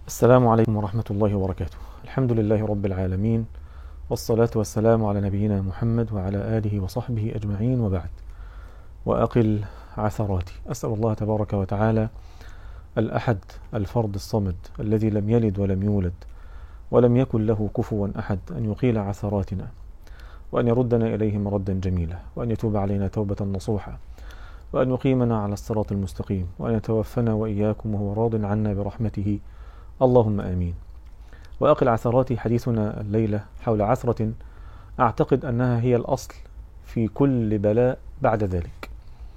السلام عليكم ورحمة الله وبركاته الحمد لله رب العالمين والصلاة والسلام على نبينا محمد وعلى آله وصحبه أجمعين وبعد وأقل عثراتي أسأل الله تبارك وتعالى الأحد الفرد الصمد الذي لم يلد ولم يولد ولم يكن له كفوا أحد أن يقيل عثراتنا وأن يردنا إليه مردا جميلا وأن يتوب علينا توبة نصوحا وأن يقيمنا على الصراط المستقيم وأن يتوفنا وإياكم وهو راض عنا برحمته اللهم آمين وأقل عثرات حديثنا الليلة حول عثرة أعتقد أنها هي الأصل في كل بلاء بعد ذلك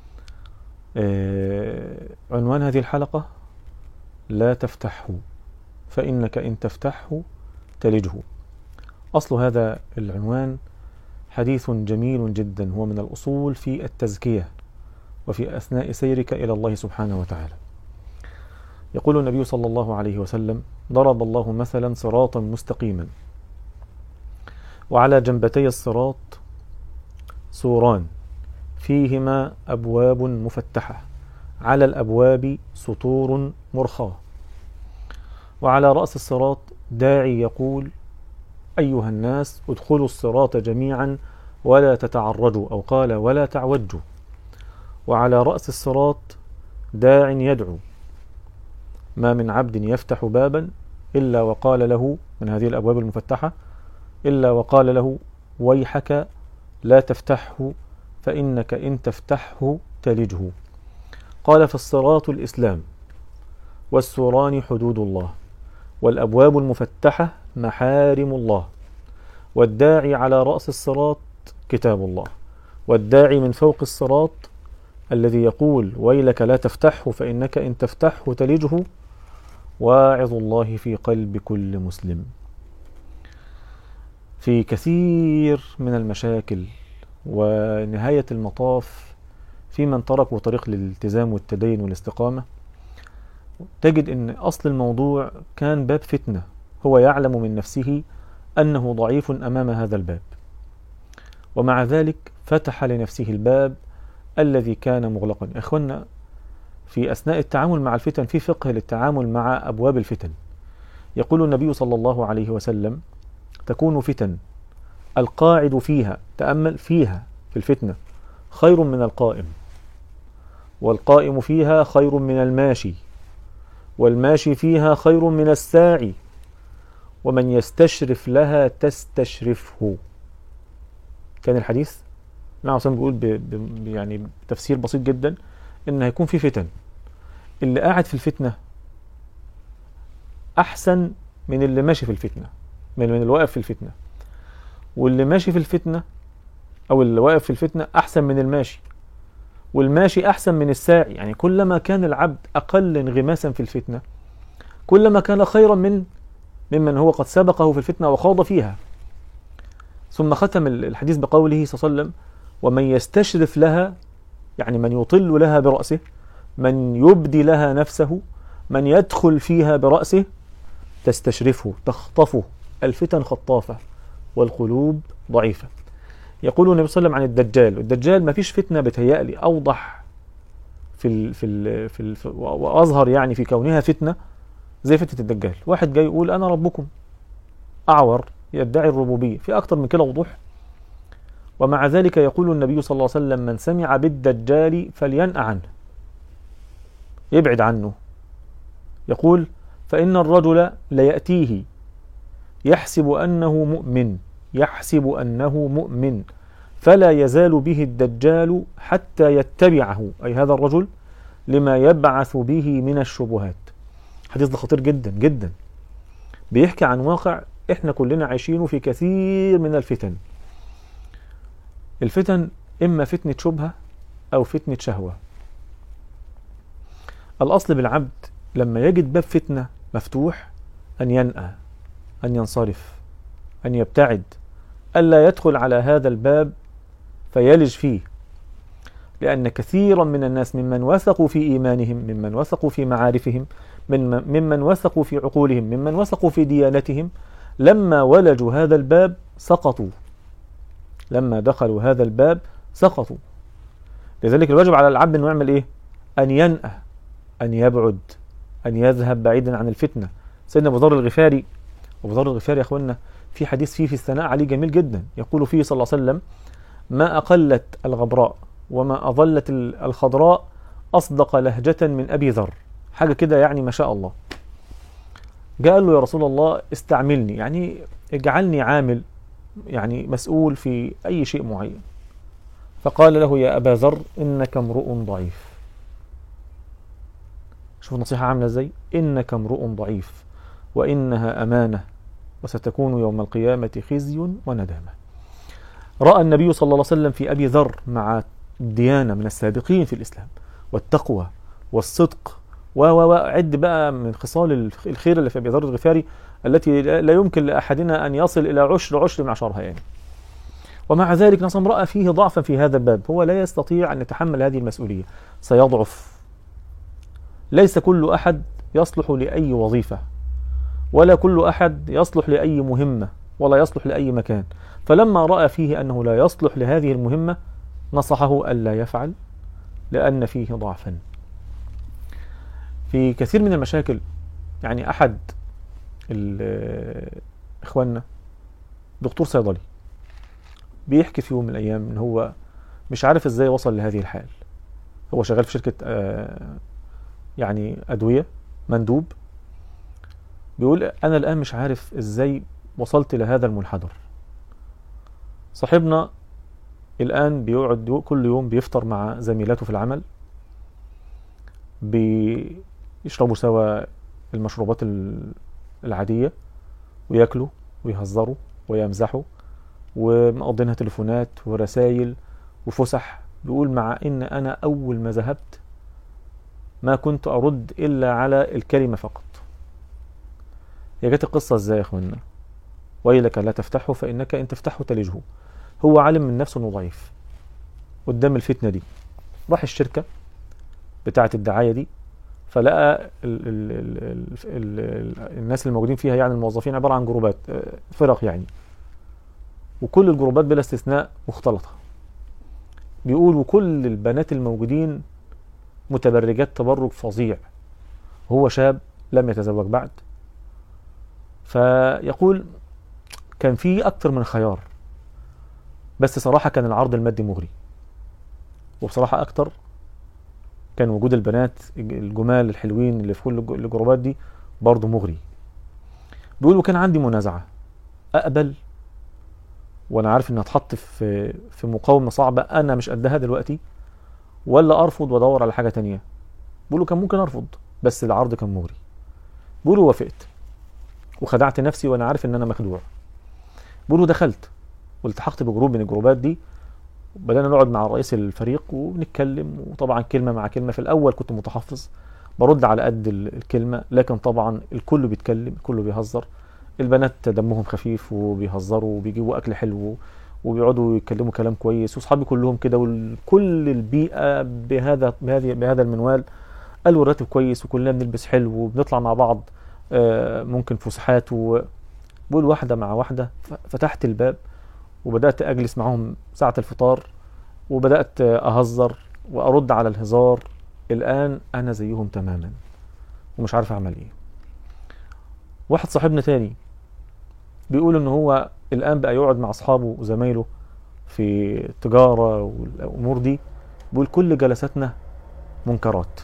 آه عنوان هذه الحلقة لا تفتحه فإنك إن تفتحه تلجه أصل هذا العنوان حديث جميل جدا هو من الأصول في التزكية وفي أثناء سيرك إلى الله سبحانه وتعالى يقول النبي صلى الله عليه وسلم ضرب الله مثلا صراطا مستقيما وعلى جنبتي الصراط سوران فيهما أبواب مفتحة على الأبواب سطور مرخاة وعلى رأس الصراط داعي يقول أيها الناس ادخلوا الصراط جميعا ولا تتعرجوا أو قال ولا تعوجوا وعلى رأس الصراط داع يدعو ما من عبد يفتح بابا إلا وقال له من هذه الأبواب المفتحة إلا وقال له ويحك لا تفتحه فإنك إن تفتحه تلجه قال فالصراط الإسلام والسوران حدود الله والأبواب المفتحة محارم الله والداعي على رأس الصراط كتاب الله والداعي من فوق الصراط الذي يقول ويلك لا تفتحه فإنك إن تفتحه تلجه واعظ الله في قلب كل مسلم في كثير من المشاكل ونهاية المطاف في من تركوا طريق الالتزام والتدين والاستقامة تجد أن أصل الموضوع كان باب فتنة هو يعلم من نفسه أنه ضعيف أمام هذا الباب ومع ذلك فتح لنفسه الباب الذي كان مغلقا إخوانا في أثناء التعامل مع الفتن في فقه للتعامل مع أبواب الفتن يقول النبي صلى الله عليه وسلم تكون فتن القاعد فيها تأمل فيها في الفتنة خير من القائم والقائم فيها خير من الماشي والماشي فيها خير من الساعي ومن يستشرف لها تستشرفه كان الحديث نعم عصام بيقول ب... ب... يعني بتفسير بسيط جدا ان هيكون في فتن اللي قاعد في الفتنة احسن من اللي ماشي في الفتنة من من اللي واقف في الفتنة واللي ماشي في الفتنة او اللي واقف في الفتنة احسن من الماشي والماشي احسن من الساعي يعني كلما كان العبد اقل انغماسا في الفتنة كلما كان خيرا من ممن هو قد سبقه في الفتنة وخاض فيها ثم ختم الحديث بقوله صلى الله عليه وسلم ومن يستشرف لها يعني من يطل لها برأسه من يبدي لها نفسه من يدخل فيها برأسه تستشرفه تخطفه الفتن خطافة والقلوب ضعيفة يقول النبي صلى الله عليه وسلم عن الدجال الدجال ما فيش فتنة بتهيألي أوضح في ال في ال في ال وأظهر يعني في كونها فتنة زي فتنة الدجال واحد جاي يقول أنا ربكم أعور يدعي الربوبية في أكتر من كده وضوح ومع ذلك يقول النبي صلى الله عليه وسلم من سمع بالدجال فلينأ عنه يبعد عنه يقول فإن الرجل ليأتيه يحسب أنه مؤمن يحسب أنه مؤمن فلا يزال به الدجال حتى يتبعه أي هذا الرجل لما يبعث به من الشبهات حديث ده خطير جدا جدا بيحكي عن واقع احنا كلنا عايشينه في كثير من الفتن الفتن إما فتنة شبهة أو فتنة شهوة الأصل بالعبد لما يجد باب فتنة مفتوح أن ينأى أن ينصرف أن يبتعد ألا يدخل على هذا الباب فيلج فيه لأن كثيرا من الناس ممن وثقوا في إيمانهم ممن وثقوا في معارفهم من ممن وثقوا في عقولهم ممن وثقوا في ديانتهم لما ولجوا هذا الباب سقطوا لما دخلوا هذا الباب سقطوا لذلك الواجب على العبد انه يعمل ايه ان ينأى ان يبعد ان يذهب بعيدا عن الفتنه سيدنا ابو ذر الغفاري ابو ذر الغفاري يا اخوانا في حديث فيه في الثناء عليه جميل جدا يقول فيه صلى الله عليه وسلم ما اقلت الغبراء وما اظلت ال- الخضراء اصدق لهجه من ابي ذر حاجه كده يعني ما شاء الله جاء قال له يا رسول الله استعملني يعني اجعلني عامل يعني مسؤول في اي شيء معين فقال له يا ابا ذر انك امرؤ ضعيف شوف النصيحه عامله ازاي انك امرؤ ضعيف وانها امانه وستكون يوم القيامه خزي وندامه راى النبي صلى الله عليه وسلم في ابي ذر مع الديانه من السابقين في الاسلام والتقوى والصدق و و و عد بقى من خصال الخ- الخير اللي في ابي ذر الغفاري التي لا لا يمكن لاحدنا ان يصل الى عشر عشر من عشرها يعني. ومع ذلك نصم راى فيه ضعفا في هذا الباب، هو لا يستطيع ان يتحمل هذه المسؤوليه، سيضعف. ليس كل احد يصلح لاي وظيفه، ولا كل احد يصلح لاي مهمه، ولا يصلح لاي مكان، فلما راى فيه انه لا يصلح لهذه المهمه نصحه الا يفعل لان فيه ضعفا. في كثير من المشاكل يعني احد ال- اخواننا دكتور صيدلي بيحكي في يوم من الايام ان هو مش عارف ازاي وصل لهذه الحال هو شغال في شركه آه، يعني ادويه مندوب بيقول انا الان مش عارف ازاي وصلت لهذا المنحدر صاحبنا الان بيقعد يو- كل يوم بيفطر مع زميلاته في العمل بيشربوا سوا المشروبات ال- العادية وياكلوا ويهزروا ويمزحوا ومقضينها تليفونات ورسايل وفسح بيقول مع ان انا اول ما ذهبت ما كنت ارد الا على الكلمة فقط هي جت القصة ازاي يا اخوانا ويلك لا تفتحه فانك ان تفتحه تلجه هو عالم من نفسه انه ضعيف قدام الفتنة دي راح الشركة بتاعة الدعاية دي فلقى ال ال ال ال ال ال الناس الموجودين فيها يعني الموظفين عبارة عن جروبات آه، فرق يعني وكل الجروبات بلا استثناء مختلطة بيقول وكل البنات الموجودين متبرجات تبرج فظيع هو شاب لم يتزوج بعد فيقول كان في أكتر من خيار بس صراحة كان العرض المادي مغري وبصراحة أكتر كان وجود البنات الجمال الحلوين اللي في كل الج- الجروبات دي برضه مغري بيقول وكان عندي منازعة أقبل وأنا عارف إني هتحط في في مقاومة صعبة أنا مش قدها دلوقتي ولا أرفض وأدور على حاجة تانية بيقولوا كان ممكن أرفض بس العرض كان مغري بيقولوا وافقت وخدعت نفسي وأنا عارف إن أنا مخدوع بيقولوا دخلت والتحقت بجروب من الجروبات دي بدأنا نقعد مع رئيس الفريق ونتكلم وطبعا كلمة مع كلمة في الأول كنت متحفظ برد على قد ال- الكلمة لكن طبعا الكل بيتكلم الكل بيهزر البنات دمهم خفيف وبيهزروا وبيجيبوا أكل حلو وبيقعدوا يتكلموا كلام كويس وصحابي كلهم كده وكل البيئة بهذا بهذه بهذا المنوال قالوا الراتب كويس وكلنا بنلبس حلو وبنطلع مع بعض آه، ممكن فسحات و بقول واحدة مع واحدة ف- فتحت الباب وبدأت أجلس معاهم ساعة الفطار وبدأت أهزر وأرد على الهزار الآن أنا زيهم تماما ومش عارف أعمل إيه واحد صاحبنا تاني بيقول إن هو الآن بقى يقعد مع أصحابه وزمايله في التجارة والأمور دي بيقول كل جلساتنا منكرات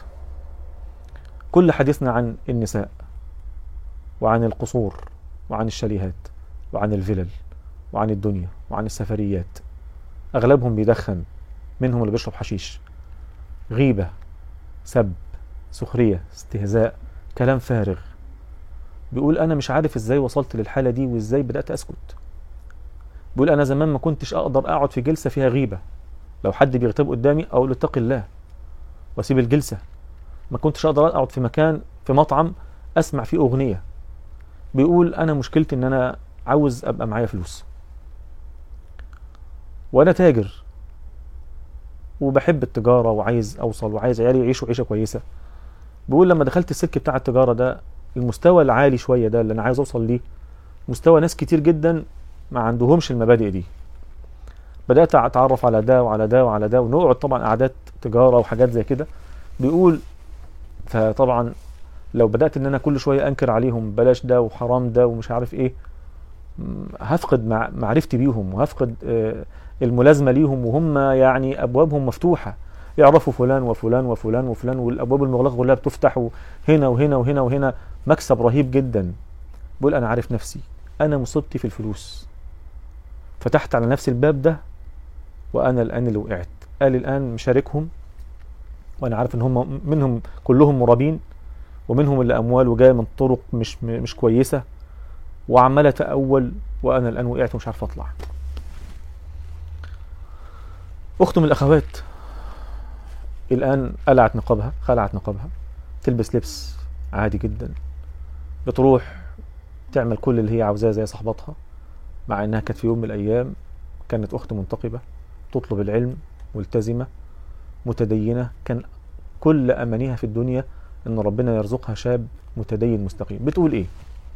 كل حديثنا عن النساء وعن القصور وعن الشاليهات وعن الفلل وعن الدنيا وعن السفريات أغلبهم بيدخن منهم اللي بيشرب حشيش غيبة سب سخرية استهزاء كلام فارغ بيقول أنا مش عارف إزاي وصلت للحالة دي وإزاي بدأت أسكت بيقول أنا زمان ما كنتش أقدر أقعد في جلسة فيها غيبة لو حد بيغتاب قدامي أقول له اتق الله وأسيب الجلسة ما كنتش أقدر أقعد في مكان في مطعم أسمع فيه أغنية بيقول أنا مشكلتي إن أنا عاوز أبقى معايا فلوس وانا تاجر وبحب التجاره وعايز اوصل وعايز عيالي يعيشوا عيشه كويسه بيقول لما دخلت السلك بتاع التجاره ده المستوى العالي شويه ده اللي انا عايز اوصل ليه مستوى ناس كتير جدا ما عندهمش المبادئ دي بدات اتعرف على ده وعلى ده وعلى ده ونقعد طبعا قعدات تجاره وحاجات زي كده بيقول فطبعا لو بدات ان انا كل شويه انكر عليهم بلاش ده وحرام ده ومش عارف ايه م، هفقد مع معرفتي بيهم وهفقد آه، الملازمه ليهم وهم يعني ابوابهم مفتوحه يعرفوا فلان وفلان وفلان وفلان والابواب المغلقه كلها بتفتح هنا وهنا وهنا وهنا مكسب رهيب جدا بقول انا عارف نفسي انا مصيبتي في الفلوس فتحت على نفسي الباب ده وانا الان اللي وقعت قال الان مشاركهم وانا عارف ان هم منهم كلهم مرابين ومنهم اللي امواله جايه من طرق مش مش كويسه وعمال اتاول وانا الان وقعت ومش عارف اطلع اخت من الاخوات الان قلعت نقابها خلعت نقابها تلبس لبس عادي جدا بتروح تعمل كل اللي هي عاوزاه زي صاحباتها مع انها كانت في يوم من الايام كانت اخت منتقبه تطلب العلم ملتزمه متدينه كان كل امانيها في الدنيا ان ربنا يرزقها شاب متدين مستقيم بتقول ايه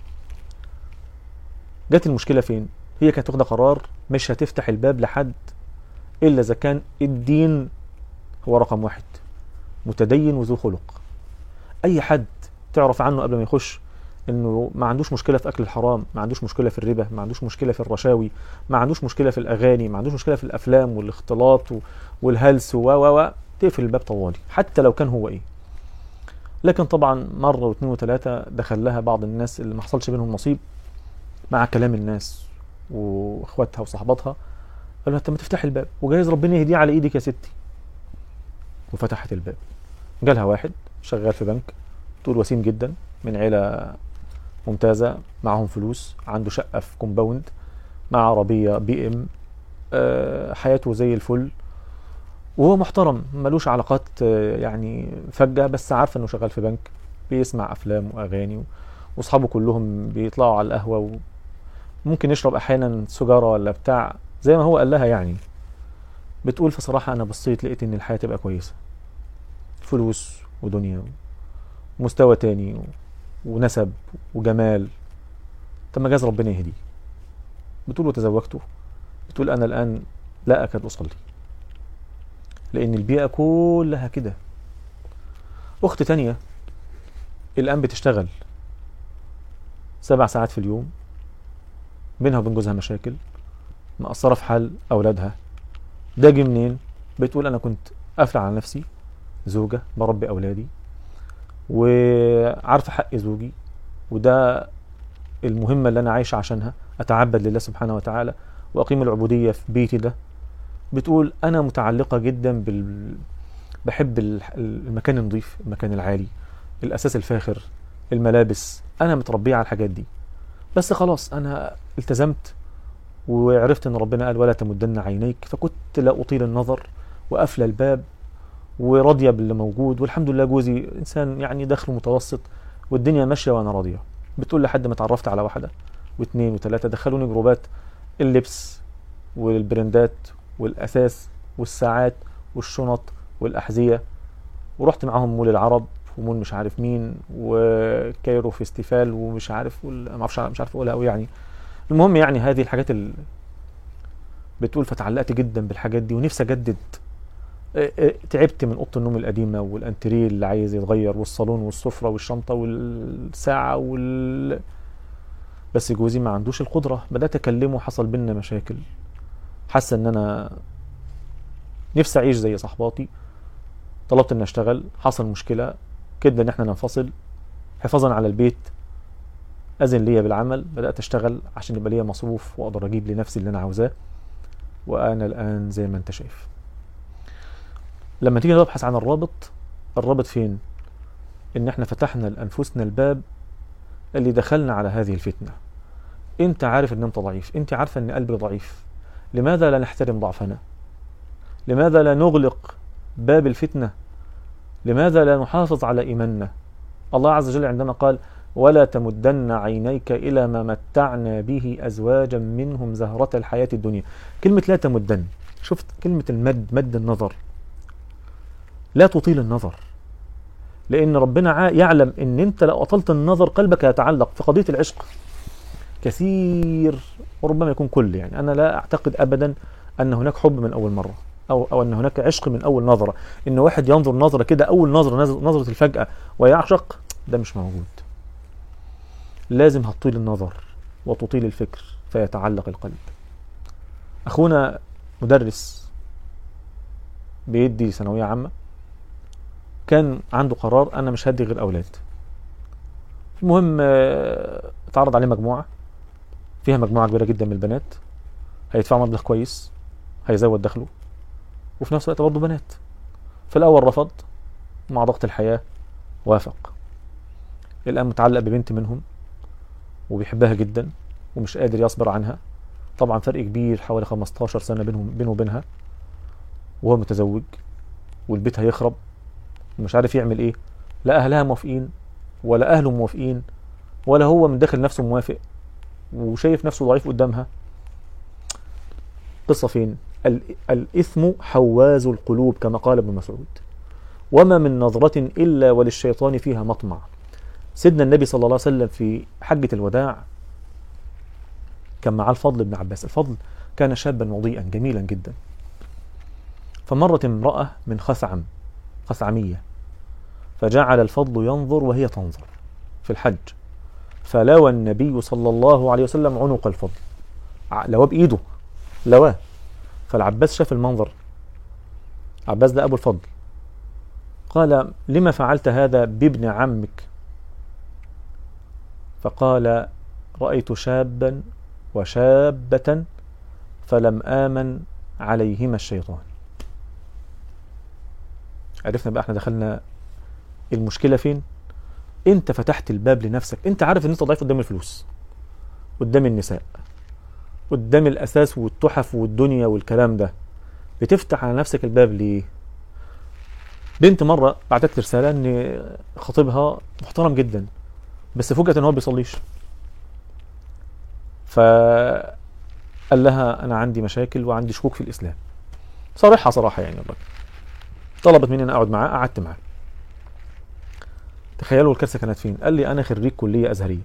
جت المشكله فين هي كانت واخده قرار مش هتفتح الباب لحد الا اذا كان الدين هو رقم واحد متدين وذو خلق اي حد تعرف عنه قبل ما يخش انه ما عندوش مشكله في اكل الحرام ما عندوش مشكله في الربا ما عندوش مشكله في الرشاوي ما عندوش مشكله في الاغاني ما عندوش مشكله في الافلام والاختلاط و- والهلس و و و تقفل الباب طوالي حتى لو كان هو ايه لكن طبعا مره واثنين وثلاثه دخل لها بعض الناس اللي ما حصلش بينهم نصيب مع كلام الناس واخواتها وصحباتها قالوا لها انت ما تفتح الباب وجايز ربنا يهديه على ايدك يا ستي وفتحت الباب جالها واحد شغال في بنك طول وسيم جدا من عيله ممتازه معاهم فلوس عنده شقه في كومباوند مع عربيه بي ام آه، حياته زي الفل وهو محترم ملوش علاقات آه، يعني فجة بس عارفه انه شغال في بنك بيسمع افلام واغاني و- واصحابه كلهم بيطلعوا على القهوه وممكن يشرب احيانا سيجاره ولا بتاع زي ما هو قال لها يعني بتقول بصراحه انا بصيت لقيت ان الحياه تبقى كويسه فلوس ودنيا ومستوى تاني و- ونسب وجمال طب ما جاز ربنا يهديه بتقول وتزوجته بتقول انا الان لا اكاد اصلي لان البيئه كلها كده اخت تانية الان بتشتغل سبع ساعات في اليوم بينها وبين جوزها مشاكل مقصره في حال اولادها ده جه منين بتقول انا كنت قافله على نفسي زوجه بربي اولادي وعارفه حق زوجي وده المهمه اللي انا عايشه عشانها اتعبد لله سبحانه وتعالى واقيم العبوديه في بيتي ده بتقول انا متعلقه جدا بال بحب ال- المكان النظيف المكان العالي الاساس الفاخر الملابس انا متربيه على الحاجات دي بس خلاص انا التزمت وعرفت ان ربنا قال ولا تمدن عينيك فكنت لا اطيل النظر وقافله الباب وراضيه باللي موجود والحمد لله جوزي انسان يعني دخله متوسط والدنيا ماشيه وانا راضيه بتقول لحد ما اتعرفت على واحده واثنين وثلاثه دخلوني جروبات اللبس والبرندات والاساس والساعات والشنط والاحذيه ورحت معاهم مول العرب ومول مش عارف مين وكايرو فيستيفال ومش عارف وال- ما اعرفش مش عارف اقولها قوي يعني المهم يعني هذه الحاجات اللي بتقول فتعلقت جدا بالحاجات دي ونفسي اجدد اه، اه، تعبت من اوضه النوم القديمه والانتريه اللي عايز يتغير والصالون والسفره والشنطه والساعه وال بس جوزي ما عندوش القدره بدات اكلمه حصل بينا مشاكل حاسه ان انا نفسي اعيش زي صحباتي طلبت ان اشتغل حصل مشكله كده ان احنا ننفصل حفاظا على البيت اذن ليا بالعمل بدات اشتغل عشان يبقى ليا مصروف واقدر اجيب لنفسي اللي انا عاوزاه وانا الان زي ما انت شايف لما تيجي نبحث عن الرابط الرابط فين ان احنا فتحنا لانفسنا الباب اللي دخلنا على هذه الفتنه انت عارف ان انت ضعيف انت عارفه ان قلبي ضعيف لماذا لا نحترم ضعفنا لماذا لا نغلق باب الفتنه لماذا لا نحافظ على ايماننا الله عز وجل عندما قال ولا تمدن عينيك الى ما متعنا به ازواجا منهم زهره الحياه الدنيا كلمه لا تمدن شفت كلمه المد مد النظر لا تطيل النظر لان ربنا عا- يعلم ان انت لو اطلت النظر قلبك يتعلق في قضيه العشق كثير وربما يكون كل يعني انا لا اعتقد ابدا ان هناك حب من اول مره او او ان هناك عشق من اول نظره ان واحد ينظر نظره كده اول نظره نظ- نظره الفجاه ويعشق ده مش موجود لازم هتطيل النظر وتطيل الفكر فيتعلق القلب أخونا مدرس بيدي ثانوية عامة كان عنده قرار أنا مش هدي غير أولاد المهم آه، اتعرض عليه مجموعة فيها مجموعة كبيرة جدا من البنات هيدفعوا مبلغ كويس هيزود دخله وفي نفس الوقت برضه بنات في الأول رفض مع ضغط الحياة وافق الآن متعلق ببنت منهم وبيحبها جدا ومش قادر يصبر عنها طبعا فرق كبير حوالي 15 سنة بينهم بينه وبينها وهو متزوج والبيت هيخرب ومش عارف يعمل ايه لا اهلها موافقين ولا اهله موافقين ولا هو من داخل نفسه موافق وشايف نفسه ضعيف قدامها قصة فين ال- الإثم حواز القلوب كما قال ابن مسعود وما من نظرة إلا وللشيطان فيها مطمع سيدنا النبي صلى الله عليه وسلم في حجة الوداع كان معاه الفضل بن عباس الفضل كان شابا مضيئا جميلا جدا فمرت امرأة من خثعم خثعمية فجعل الفضل ينظر وهي تنظر في الحج فلوى النبي صلى الله عليه وسلم عنق الفضل ع- لواه بإيده لواه فالعباس شاف المنظر عباس ده أبو الفضل قال لما فعلت هذا بابن عمك فقال رأيت شابا وشابة فلم آمن عليهما الشيطان عرفنا بقى احنا دخلنا المشكلة فين انت فتحت الباب لنفسك انت عارف ان انت ضعيف قدام الفلوس قدام النساء قدام الاساس والتحف والدنيا والكلام ده بتفتح على نفسك الباب ليه بنت مرة بعتت لي رسالة ان خطيبها محترم جدا بس فوجئت ان هو ما بيصليش فقال لها انا عندي مشاكل وعندي شكوك في الاسلام صريحة صراحة يعني الراجل طلبت مني ان اقعد معاه قعدت معاه تخيلوا الكارثه كانت فين قال لي انا خريج كليه ازهريه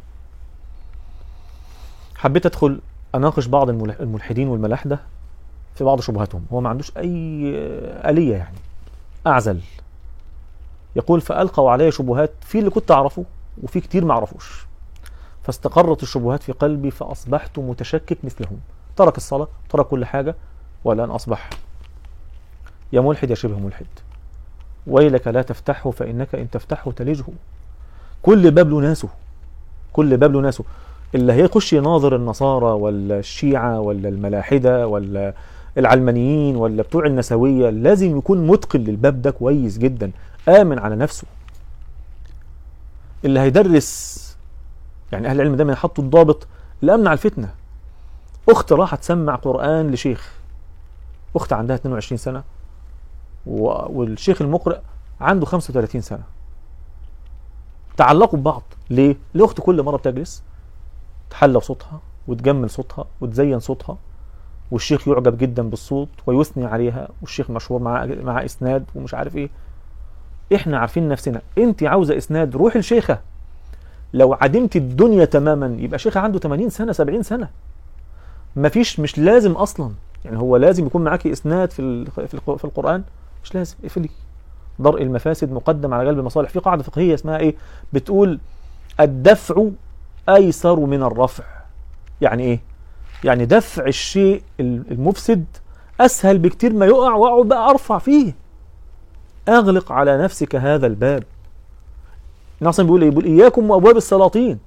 حبيت ادخل اناقش بعض الملح- الملحدين والملاحده في بعض شبهاتهم هو ما عندوش اي اليه يعني اعزل يقول فالقوا علي شبهات في اللي كنت اعرفه وفي كتير ما اعرفوش فاستقرت الشبهات في قلبي فاصبحت متشكك مثلهم ترك الصلاه ترك كل حاجه والان اصبح يا ملحد يا شبه ملحد ويلك لا تفتحه فإنك إن تفتحه تلجه كل باب له ناسه كل باب له ناسه اللي هيخش يناظر النصارى ولا الشيعة ولا الملاحدة ولا العلمانيين ولا بتوع النسوية لازم يكون متقن للباب ده كويس جدا آمن على نفسه اللي هيدرس يعني أهل العلم دايما يحطوا الضابط الأمن على الفتنة أخت راحت تسمع قرآن لشيخ أخت عندها 22 سنة و- والشيخ المقرئ عنده 35 سنة تعلقوا ببعض ليه؟ الأخت كل مرة بتجلس تحلى صوتها وتجمل صوتها وتزين صوتها والشيخ يعجب جدا بالصوت ويثني عليها والشيخ مشهور معاه مع اسناد ومش عارف ايه احنا عارفين نفسنا انت عاوزه اسناد روح الشيخه لو عدمت الدنيا تماما يبقى شيخه عنده 80 سنه 70 سنه مفيش مش لازم اصلا يعني هو لازم يكون معاكي اسناد في ال- في الق- في القران مش لازم اقفلي درء المفاسد مقدم على جلب المصالح في قاعده فقهيه اسمها ايه بتقول الدفع ايسر من الرفع يعني ايه يعني دفع الشيء المفسد اسهل بكتير ما يقع واقعد بقى ارفع فيه اغلق على نفسك هذا الباب ناصر بيقول ايه بيقول اياكم وابواب السلاطين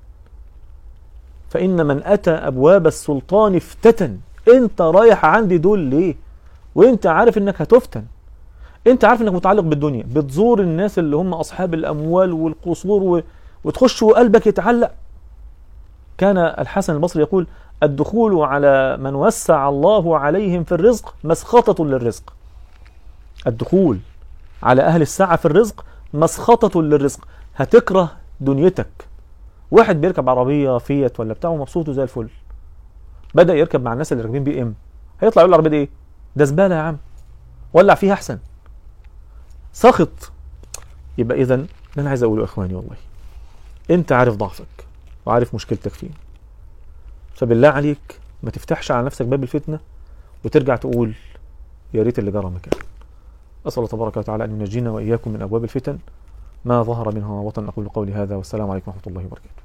فان من اتى ابواب السلطان افتتن انت رايح عندي دول ليه وانت عارف انك هتفتن انت عارف انك متعلق بالدنيا بتزور الناس اللي هم اصحاب الاموال والقصور و... وتخش وقلبك يتعلق كان الحسن البصري يقول الدخول على من وسع الله عليهم في الرزق مسخطة للرزق الدخول على أهل السعة في الرزق مسخطة للرزق هتكره دنيتك واحد بيركب عربية فيت ولا بتاعه مبسوط زي الفل بدأ يركب مع الناس اللي راكبين بي ام هيطلع يقول العربية دي ايه ده زبالة يا عم ولع فيها أحسن سخط يبقى إذا اللي أنا عايز أقوله يا إخواني والله أنت عارف ضعفك وعارف مشكلتك فين فبالله عليك ما تفتحش على نفسك باب الفتنة وترجع تقول يا ريت اللي جرى مكان أسأل الله تبارك وتعالى أن ينجينا وإياكم من أبواب الفتن ما ظهر منها وطن أقول قولي هذا والسلام عليكم ورحمة الله وبركاته